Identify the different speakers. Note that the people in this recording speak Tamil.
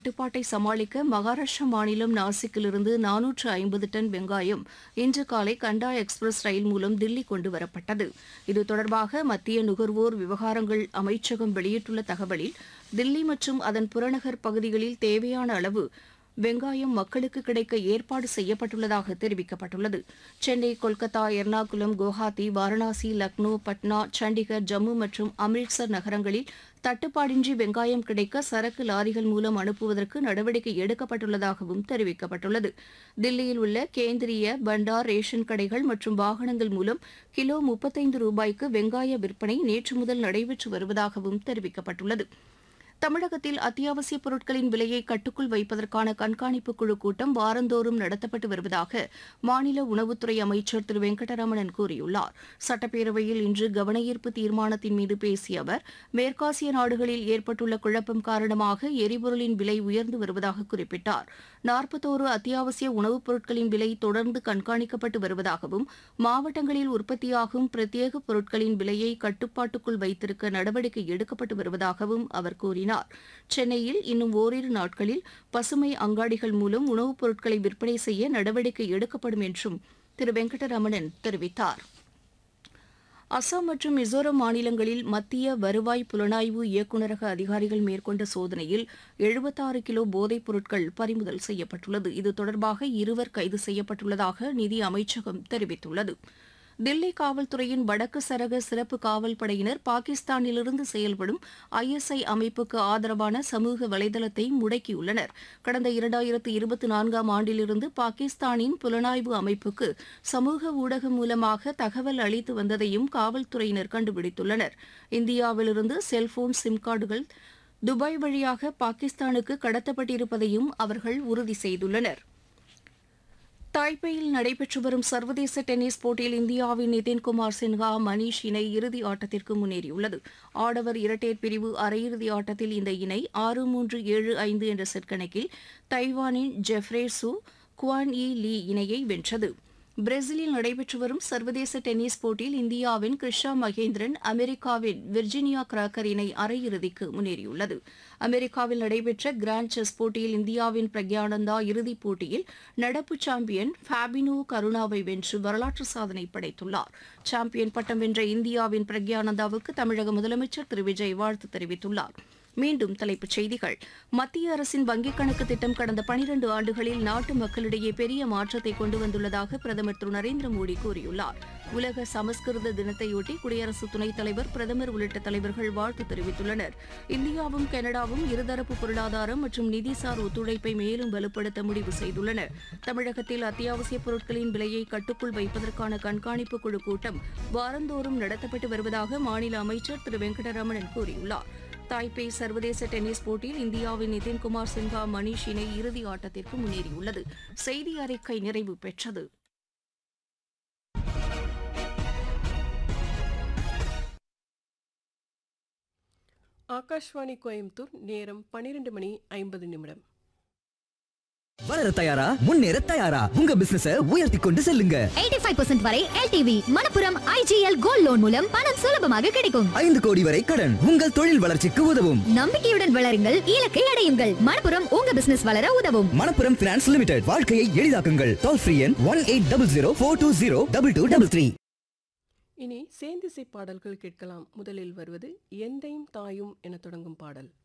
Speaker 1: கட்டுப்பாட்டை சமாளிக்க மகாராஷ்டிரா மாநிலம் நாசிக்கிலிருந்து நானூற்று ஐம்பது டன் வெங்காயம் இன்று காலை கண்டா எக்ஸ்பிரஸ் ரயில் மூலம் தில்லி கொண்டு வரப்பட்டது இது தொடர்பாக மத்திய நுகர்வோர் விவகாரங்கள் அமைச்சகம் வெளியிட்டுள்ள தகவலில் தில்லி மற்றும் அதன் புறநகர் பகுதிகளில் தேவையான அளவு வெங்காயம் மக்களுக்கு கிடைக்க ஏற்பாடு செய்யப்பட்டுள்ளதாக தெரிவிக்கப்பட்டுள்ளது சென்னை கொல்கத்தா எர்ணாகுளம் குவஹாத்தி வாரணாசி லக்னோ பட்னா சண்டிகர் ஜம்மு மற்றும் அம்ரிட்சர் நகரங்களில் தட்டுப்பாடின்றி வெங்காயம் கிடைக்க சரக்கு லாரிகள் மூலம் அனுப்புவதற்கு நடவடிக்கை எடுக்கப்பட்டுள்ளதாகவும் தெரிவிக்கப்பட்டுள்ளது தில்லியில் உள்ள கேந்திரிய பண்டார் ரேஷன் கடைகள் மற்றும் வாகனங்கள் மூலம் கிலோ முப்பத்தைந்து ரூபாய்க்கு வெங்காய விற்பனை நேற்று முதல் நடைபெற்று வருவதாகவும் தெரிவிக்கப்பட்டுள்ளது தமிழகத்தில் அத்தியாவசிய பொருட்களின் விலையை கட்டுக்குள் வைப்பதற்கான கண்காணிப்பு குழு கூட்டம் வாரந்தோறும் நடத்தப்பட்டு வருவதாக மாநில உணவுத்துறை அமைச்சர் திரு வெங்கடரமணன் கூறியுள்ளார் சட்டப்பேரவையில் இன்று கவனஈர்ப்பு தீர்மானத்தின் மீது பேசிய அவர் மேற்காசிய நாடுகளில் ஏற்பட்டுள்ள குழப்பம் காரணமாக எரிபொருளின் விலை உயர்ந்து வருவதாக குறிப்பிட்டார் நாற்பத்தோரு அத்தியாவசிய உணவுப் பொருட்களின் விலை தொடர்ந்து கண்காணிக்கப்பட்டு வருவதாகவும் மாவட்டங்களில் உற்பத்தியாகும் பிரத்யேக பொருட்களின் விலையை கட்டுப்பாட்டுக்குள் வைத்திருக்க நடவடிக்கை எடுக்கப்பட்டு வருவதாகவும் அவர் கூறினார் சென்னையில் இன்னும் ஓரிரு நாட்களில் பசுமை அங்காடிகள் மூலம் உணவுப் பொருட்களை விற்பனை செய்ய நடவடிக்கை எடுக்கப்படும் என்றும் திரு வெங்கடரமணன் தெரிவித்தார் அசாம் மற்றும் மிசோரம் மாநிலங்களில் மத்திய வருவாய் புலனாய்வு இயக்குநரக அதிகாரிகள் மேற்கொண்ட சோதனையில் எழுபத்தாறு கிலோ போதைப் பொருட்கள் பறிமுதல் செய்யப்பட்டுள்ளது இது தொடர்பாக இருவர் கைது செய்யப்பட்டுள்ளதாக நிதி அமைச்சகம் தெரிவித்துள்ளது தில்லி காவல்துறையின் வடக்கு சரக சிறப்பு காவல் படையினர் பாகிஸ்தானிலிருந்து செயல்படும் ஐஎஸ்ஐ அமைப்புக்கு ஆதரவான சமூக வலைதளத்தை முடக்கியுள்ளனர் கடந்த இரண்டாயிரத்து இருபத்தி நான்காம் ஆண்டிலிருந்து பாகிஸ்தானின் புலனாய்வு அமைப்புக்கு சமூக ஊடகம் மூலமாக தகவல் அளித்து வந்ததையும் காவல்துறையினர் கண்டுபிடித்துள்ளனர் இந்தியாவிலிருந்து செல்போன் சிம் கார்டுகள் துபாய் வழியாக பாகிஸ்தானுக்கு கடத்தப்பட்டிருப்பதையும் அவர்கள் உறுதி செய்துள்ளனர் தாய்பேயில் நடைபெற்று வரும் சர்வதேச டென்னிஸ் போட்டியில் இந்தியாவின் நிதின்குமார் சின்ஹா மணீஷ் இணை இறுதி ஆட்டத்திற்கு முன்னேறியுள்ளது ஆடவர் இரட்டையர் பிரிவு அரையிறுதி ஆட்டத்தில் இந்த இணை ஆறு மூன்று ஏழு ஐந்து என்ற செட் கணக்கில் தைவானின் ஜெஃப்ரே சு குவான் இ லீ இணையை வென்றது பிரேசிலில் நடைபெற்று வரும் சர்வதேச டென்னிஸ் போட்டியில் இந்தியாவின் கிருஷா மகேந்திரன் அமெரிக்காவின் விர்ஜினியா கிராக்கர் இணை அரையிறுதிக்கு முன்னேறியுள்ளது அமெரிக்காவில் நடைபெற்ற கிராண்ட் செஸ் போட்டியில் இந்தியாவின் பிரக்யானந்தா இறுதிப் போட்டியில் நடப்பு சாம்பியன் ஃபேபினோ கருணாவை வென்று வரலாற்று சாதனை படைத்துள்ளார் சாம்பியன் பட்டம் வென்ற இந்தியாவின் பிரக்யானந்தாவுக்கு தமிழக முதலமைச்சர் திரு விஜய் வாழ்த்து தெரிவித்துள்ளார் மீண்டும் தலைப்புச் செய்திகள் மத்திய அரசின் வங்கிக் கணக்கு திட்டம் கடந்த பனிரண்டு ஆண்டுகளில் நாட்டு மக்களிடையே பெரிய மாற்றத்தை கொண்டு வந்துள்ளதாக பிரதமர் திரு நரேந்திர மோடி கூறியுள்ளார் உலக சமஸ்கிருத தினத்தையொட்டி குடியரசு துணைத் தலைவர் பிரதமர் உள்ளிட்ட தலைவர்கள் வாழ்த்து தெரிவித்துள்ளனர் இந்தியாவும் கனடாவும் இருதரப்பு பொருளாதாரம் மற்றும் நிதிசார் ஒத்துழைப்பை மேலும் வலுப்படுத்த முடிவு செய்துள்ளன தமிழகத்தில் அத்தியாவசிய பொருட்களின் விலையை கட்டுக்குள் வைப்பதற்கான கண்காணிப்பு குழு கூட்டம் வாரந்தோறும் நடத்தப்பட்டு வருவதாக மாநில அமைச்சர் திரு வெங்கடரமணன் கூறியுள்ளார் தாய்பே சர்வதேச டென்னிஸ் போட்டியில் இந்தியாவின் நிதின்குமார் சின்ஹா மணீஷ் இணை இறுதி ஆட்டத்திற்கு முன்னேறியுள்ளது செய்தி அறிக்கை நிறைவு பெற்றது
Speaker 2: ஆகாஷ்வாணி கோயம்புத்தூர் நேரம் பன்னிரண்டு மணி ஐம்பது நிமிடம்
Speaker 3: வளர தயாரா முன்னேற தயாரா உங்க பிசினஸ உயர்த்தி கொண்டு செல்லுங்க
Speaker 4: 85% வரை LTV Manappuram IGL gold loan மூலம் பணம் சுலபமாக கிடைக்கும்
Speaker 3: ஐந்து கோடி வரை கடன் உங்கள் தொழில் வளர்ச்சிக்கு உதவும்
Speaker 4: நம்பிக்கையுடன் வளருங்கள் இலக்கை அடையுங்கள் மணப்புரம் உங்க பிசினஸ் வளர உதவும்
Speaker 3: மணப்புரம் பினான்ஸ் லிமிடெட் வாழ்க்கையை எளிதாக்குங்கள் டோல் ஃப்ரீ எண் one eight double zero four two zero double two double three
Speaker 2: இனி சேந்திசை பாடல்கள் கேட்கலாம் முதலில் வருவது எந்தையும் தாயும் என தொடங்கும் பாடல்